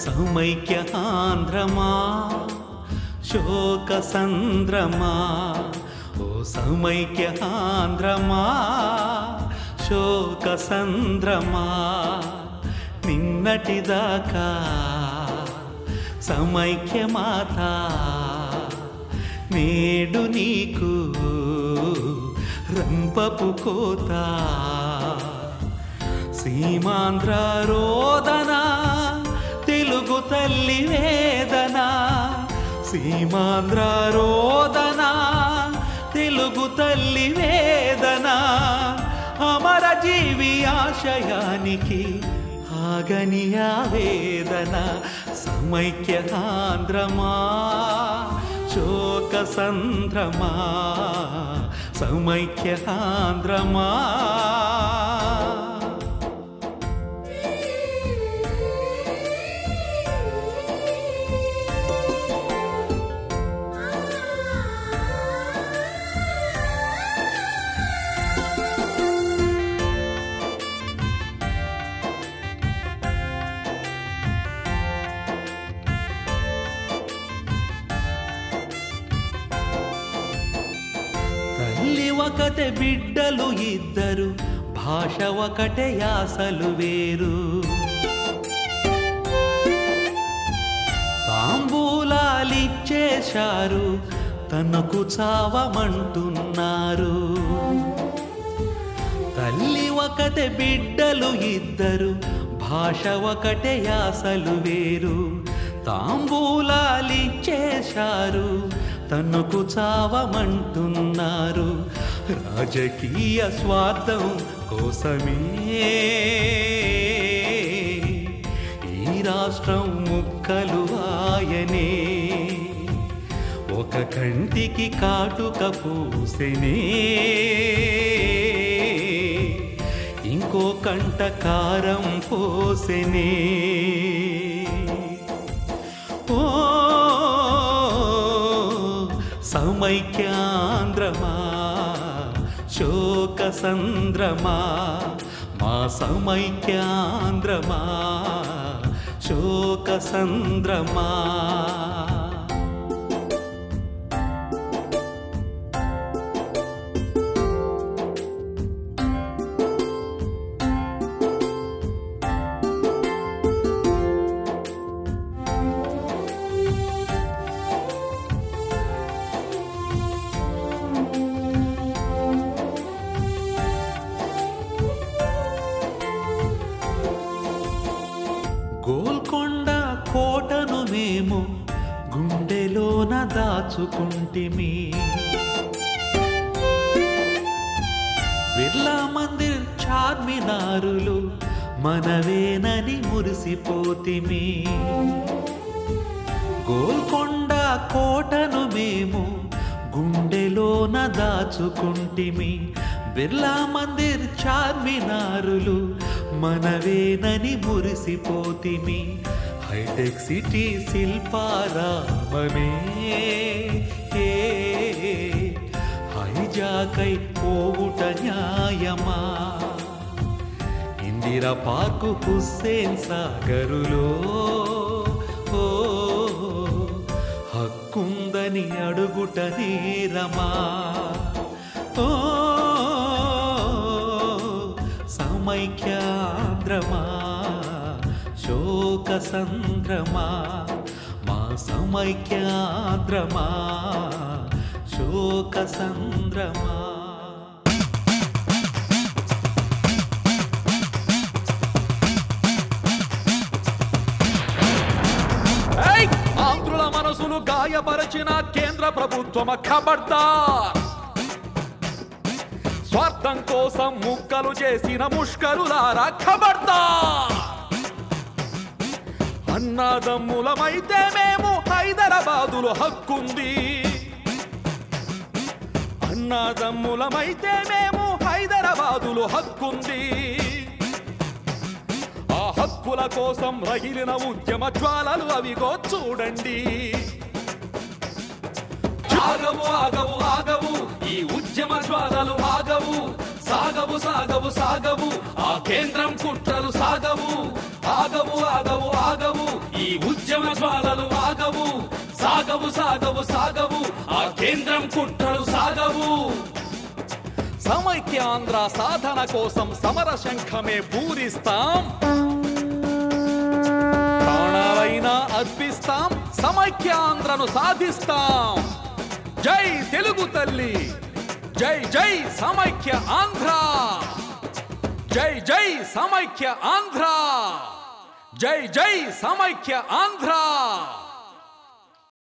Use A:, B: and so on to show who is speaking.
A: సమైక్య ఆంధ్రమా శోక సంద్రమా ఓ సమైక్య ఆంధ్రమా శోక సంద్రమా నిన్నటిదాకా సమైక్య మాత నేడు నీకు రంపపు కోత సీమాంధ్ర రోదన తెలుగు తల్లి వేదన సీమాంధ్ర రోదన తెలుగు తల్లి వేదన అమర జీవి ఆశయానికి ఆగని ఆవేదన సమైక్య ఆంధ్రమా శోక సంద్రమా సమైక్య ఆంధ్రమా తల్లి ఒకటే బిడ్డలు ఇద్దరు భాష ఒకటే యాసలు వేరు తాంబూలాలిచ్చేశారు తనకు చావమంటున్నారు తల్లి ఒకటే బిడ్డలు ఇద్దరు భాష ఒకటే యాసలు వేరు తాంబూలాలిచ్చేశారు తనకు చావమంటున్నారు రాజకీయ స్వార్థం కోసమే ఈ రాష్ట్రం ముక్కలు ఆయనే ఒక కంటికి కాటుక పూసెనే ఇంకో కంట కారం పోసెనే ఓ సమైక్యాంధ్రమా శోక సంద్రమా మా సమైక్యాంధ్రమా శోక సంద్రమా గోల్కొండ కోటను మేము గుండెలోన దాచుకుంటిమి బిర్లా మందిర్ చార్మినారులు మనవేనని మురిసిపోతిమి గోల్కొండ కోటను మేము గుండెలోన దాచుకుంటిమి బిర్లా మందిర్ చార్మినారులు మనవేనని మురిసిపోతిమి హైటెక్ సిటీ శిల్పారామమే ఏ, హైజాకై పోవుట న్యాయమా ఇందిరా పార్కు హుస్సేన్ సాగరులో ఓ హక్కుందని అడుగుట నీరమా ఓ సమైక్యాంధ్రమా శోక సంద్రమా మా సమైక్యాంధ్రమా శోక సంద్రమా
B: ఏయ్! ఆంధ్రుల మనసులు గాయపరచిన కేంద్ర ప్రభుత్వం ఖబర్దార్ స్వార్థం కోసం ముక్కలు చేసిన ముష్కరులారా ఖబర్దార్ అన్నాదమ్ములమైతే మేము హైదరాబాదులో హక్కుంది అన్నాదమ్ములమైతే మేము హైదరాబాదులో హక్కుంది ఆ హక్కుల కోసం రగిలిన ఉద్యమ జ్వాలలు అవిగో చూడండి ఆగవు ఆగవు ఆగవు ఈ ఉద్యమ జ్వాలలు ఆగవు సాగవు సాగవు సాగవు ఆ కేంద్రం కుట్రలు సాగవు ఆగవు ఆగవు ఆగవు ఈ ఉద్యమ జ్వాలలు ఆగవు సాగవు సాగవు సాగవు ఆ కేంద్రం కుట్రలు సాగవు సమైక్య ఆంధ్ర సాధన కోసం సమర శంఖమే పూరిస్తాం ప్రాణాలైనా అర్పిస్తాం సమైక్య ఆంధ్రను సాధిస్తాం జై తెలుగు తల్లి జై జై సమైక్య ఆంధ్ర జై జై సమైక్య ఆంధ్ర జై జై సమైక్య ఆంధ్ర